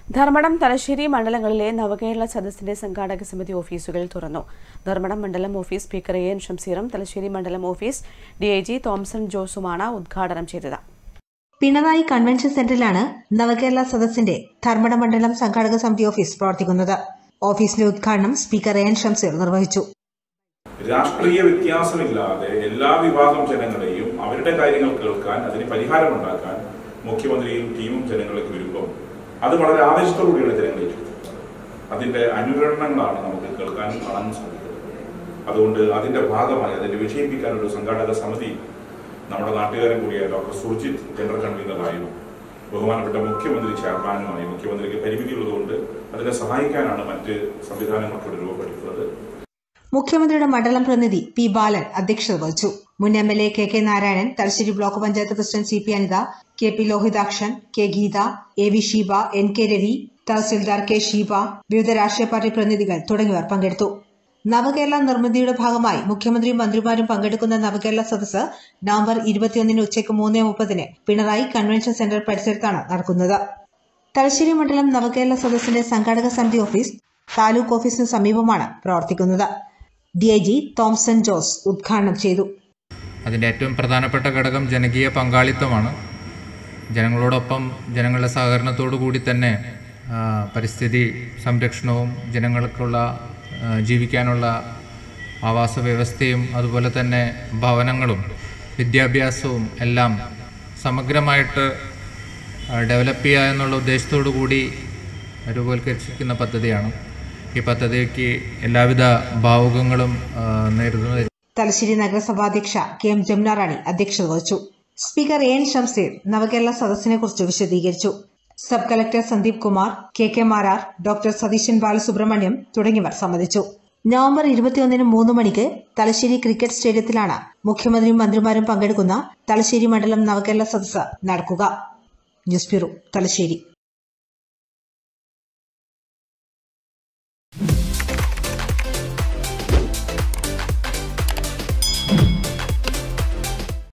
ധർമ്മടം തലശ്ശേരി മണ്ഡലങ്ങളിലെ നവകേരള സദസ്സിന്റെ സംഘാടക സമിതി ഓഫീസുകൾ തുറന്നു ധർമ്മടം മണ്ഡലം ഓഫീസ് സ്പീക്കർ എ എൻ ഷംസീറും തലശ്ശേരി മണ്ഡലം ഓഫീസ് ഡിഐജി തോംസൺ ജോസുമാണ് ഉദ്ഘാടനം ചെയ്തത് പിണറായി കൺവെൻഷൻ സെന്ററിലാണ് നവകേരള സദസ്സിന്റെ ധർമ്മട മണ്ഡലം സംഘാടക സമിതി ഓഫീസ് പ്രവർത്തിക്കുന്നത് ഓഫീസിന്റെ ഉദ്ഘാടനം സ്പീക്കർ എ എൻ ഷംസീർ നിർവഹിച്ചു രാഷ്ട്രീയ വ്യത്യാസമില്ലാതെ എല്ലാ വിഭാഗം ജനങ്ങളെയും അവരുടെ കാര്യങ്ങൾ കേൾക്കാൻ അതിന് പരിഹാരമുണ്ടാക്കാൻ മുഖ്യമന്ത്രിയും ടീമും ജനങ്ങളിലേക്ക് വരുമ്പോൾ അത് വളരെ ആവേശത്തോടുകൂടിയാണ് ജനങ്ങളിലേക്ക് അതിന്റെ അനുകരണങ്ങളാണ് നമുക്ക് കേൾക്കാനും കാണാനും സാധിക്കുന്നത് അതുകൊണ്ട് അതിന്റെ ഭാഗമായി അതിന്റെ വിജയിപ്പിക്കാൻ ഒരു സംഘാടക സമിതി നമ്മുടെ നാട്ടുകാരൻ കൂടിയായ ഡോക്ടർ സുർജിത് ജനറൽ കൺവീനറായും ബഹുമാനപ്പെട്ട മുഖ്യമന്ത്രി ചെയർമാനുമായി മുഖ്യമന്ത്രിക്ക് പരിമിതിയുള്ളതുകൊണ്ട് അതിനെ സഹായിക്കാനാണ് മറ്റ് സംവിധാനങ്ങൾക്ക് ഇവിടെ രൂപപ്പെടുത്തുന്നത് മുഖ്യമന്ത്രിയുടെ മണ്ഡലം പ്രതിനിധി പി ബാലൻ അധ്യക്ഷത വഹിച്ചു മുൻ M L A K K Narayanan Thalassery block panchayat president C P Anitha K P Lohithakshan K Geetha A V Sheeba N K Ravi തഹസിൽദാർ കെ ഷീബ വിവിധ രാഷ്ട്രീയ പാർട്ടി പ്രതിനിധികൾ തുടങ്ങിയവർ പങ്കെടുത്തു നവകേരള നിർമ്മിതിയുടെ ഭാഗമായി മുഖ്യമന്ത്രിയും മന്ത്രിമാരും പങ്കെടുക്കുന്ന നവകേരള സദസ്സ് നവംബർ ഇരുപത്തിയൊന്നിന് ഉച്ചയ്ക്ക് മൂന്ന് മുപ്പതിന് പിണറായി കൺവെൻഷൻ സെന്റർ പരിസരത്താണ് നടക്കുന്നത് തലശ്ശേരി മണ്ഡലം നവകേരള സദസ്സിന്റെ സംഘാടക സമിതി ഓഫീസ് താലൂക്ക് ഓഫീസിന് സമീപമാണ് പ്രവർത്തിക്കുന്നത് ഡിഐജി തോംസൺ ജോസ് ഉദ്ഘാടനം ചെയ്തു അതിൻ്റെ ഏറ്റവും പ്രധാനപ്പെട്ട ഘടകം ജനകീയ പങ്കാളിത്തമാണ് ജനങ്ങളോടൊപ്പം ജനങ്ങളുടെ സഹകരണത്തോടു കൂടി തന്നെ ആ, പരിസ്ഥിതി സംരക്ഷണവും ജനങ്ങൾക്കുള്ള ആ, ജീവിക്കാനുള്ള ആവാസ വ്യവസ്ഥയും അതുപോലെ തന്നെ ഭവനങ്ങളും വിദ്യാഭ്യാസവും എല്ലാം സമഗ്രമായിട്ട് ഡെവലപ്പ് ചെയ്യുക എന്നുള്ള ഉദ്ദേശത്തോടു കൂടി രൂപവൽക്കരിച്ചിരിക്കുന്ന പദ്ധതിയാണ് ഈ പദ്ധതിക്ക് എല്ലാവിധ ഭാവുകങ്ങളും ആ, നേരുന്നു തലശ്ശേരി നഗരസഭാധ്യക്ഷ കെ എം ജമുന റാണി അധ്യക്ഷത വഹിച്ചു speaker A N Shamseer Navakerala സദസ്സിനെ കുറിച്ച് വിശദീകരിച്ചു sub collector Sandeep Kumar K K Marar doctor Satheesan Balasubramaniam തുടങ്ങിയവർ സംബന്ധിച്ചു നവംബർ ഇരുപത്തിയൊന്നിന് മൂന്ന് മണിക്ക് തലശ്ശേരി ക്രിക്കറ്റ് സ്റ്റേഡിയത്തിലാണ് മുഖ്യമന്ത്രിയും മന്ത്രിമാരും പങ്കെടുക്കുന്ന തലശ്ശേരി മണ്ഡലം നവകേരള സദസ്സ് നടക്കുക ന്യൂസ് ബ്യൂറോ തലശ്ശേരി